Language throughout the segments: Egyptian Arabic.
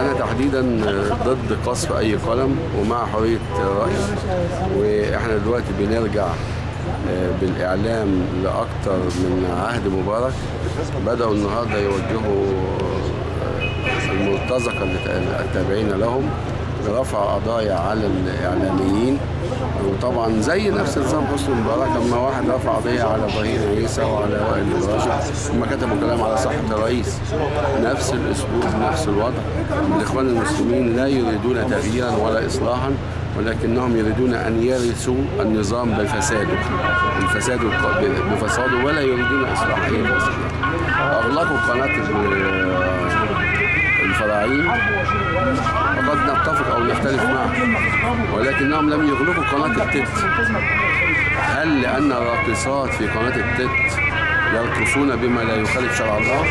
انا تحديدا ضد قصف اي قلم ومع حريه الراي واحنا دلوقتي بنرجع آه، بالاعلام لاكثر من عهد مبارك بداوا النهارده يوجهوا آه، المرتزقه اللي- التابعين لهم برفع قضايا على الاعلاميين وطبعا زي نفس نظام حسني مبارك لما واحد رفع قضيه على ابراهيم عيسى وعلى وائل الراشد هم كتبوا كلام على صحه الرئيس نفس الاسلوب نفس الوضع الاخوان المسلمين لا يريدون تغييرا ولا اصلاحا ولكنهم يريدون ان يرثوا النظام بفساده الفساد الق- بفساده ولا يريدون اصلاح اي فساد اغلقوا قناه ال- الفراعين وقد نتفق او نختلف معه ولكنهم لم يغلقوا قناه التت هل لان الراقصات في قناه التت يرقصون بما لا يخالف شرع الله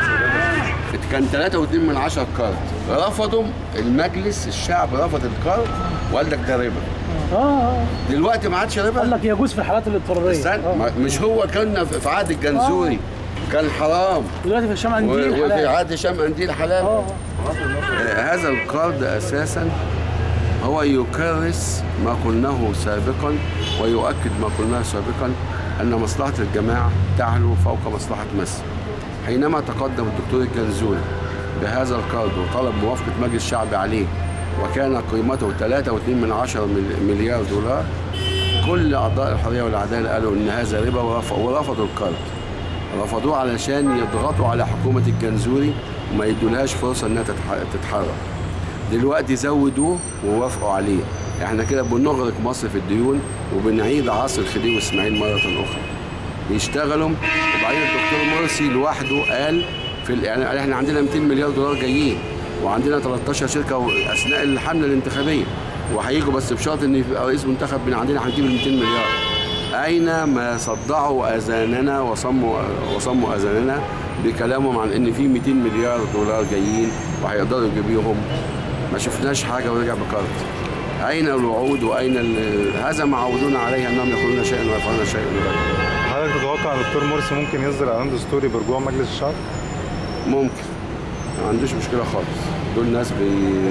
كان 3.2 من 10 كارت رفضوا المجلس الشعب رفض الكارت وقال لك ده ربا اه اه دلوقتي ما عادش ربا قال لك يجوز في الحالات الاضطراريه استنى آه. ما- مش هو كان في عهد الجنزوري كان حرام دلوقتي في الشام و- عندي وفي حلال عهد هشام قنديل حلال اه آه، هذا القرض اساسا هو يكرس ما قلناه سابقا ويؤكد ما قلناه سابقا ان مصلحه الجماعه تعلو فوق مصلحه مصر حينما تقدم الدكتور الجنزوري بهذا القرض وطلب موافقه مجلس الشعب عليه وكان قيمته 3.2 من عشرة مل- مليار دولار كل اعضاء الحريه والعداله قالوا ان هذا ربا ورف- ورفضوا القرض رفضوه علشان يضغطوا على حكومة الجنزوري وما يدولهاش فرصة انها تتح- تتحرك دلوقتي زودوه ووافقوا عليه احنا كده بنغرق مصر في الديون وبنعيد عصر الخديوي واسماعيل مرة اخرى بيشتغلوا وبعدين الدكتور مرسي لوحده قال في الاعلان قال احنا عندنا 200 مليار دولار جايين وعندنا 13 شركه اثناء الحمله الانتخابيه وهيجوا بس بشرط ان يبقى رئيس منتخب من عندنا هنجيب ال 200 مليار أين ما صدعوا أذاننا وصموا وصموا أذاننا بكلامهم عن إن في 200 مليار دولار جايين وهيقدروا يجيبوهم ما شفناش حاجة ورجع بكارت أين الوعود وأين ال- هذا ما عودونا عليه أنهم يقولون شيئا ويفعلون شيئا غيره حضرتك تتوقع ان الدكتور مرسي ممكن يصدر اعلان دستوري برجوع مجلس الشعب؟ ممكن ما عندوش مشكلة خالص دول ناس بي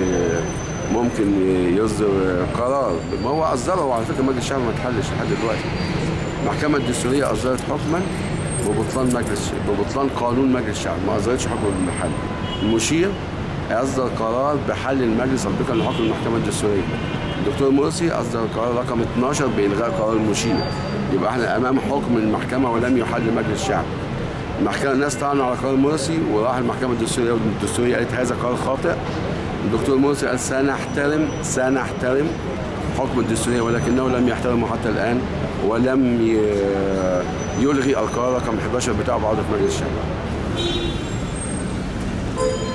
ممكن يصدر قرار ما هو أصدره على فكرة مجلس الشعب ما اتحلش لحد دلوقتي المحكمة الدستورية أصدرت حكما ببطلان مجلس ببطلان قانون مجلس الشعب ما أصدرتش حكم بالحل المشير أصدر قرار بحل المجلس سابقا لحكم المحكمة الدستورية الدكتور مرسي أصدر القرار رقم 12 بإلغاء قرار المشير يبقى احنا أمام حكم المحكمة ولم يحل مجلس الشعب المحكمة الناس طعنوا على قرار مرسي وراح المحكمة الدستورية والدستورية قالت هذا قرار خاطئ الدكتور مرسي قال سنحترم سنحترم حكم الدستورية ولكنه لم يحترمه حتى الآن ولم ي- يلغي القرار رقم 11 بتاعه بعودة مجلس الشعب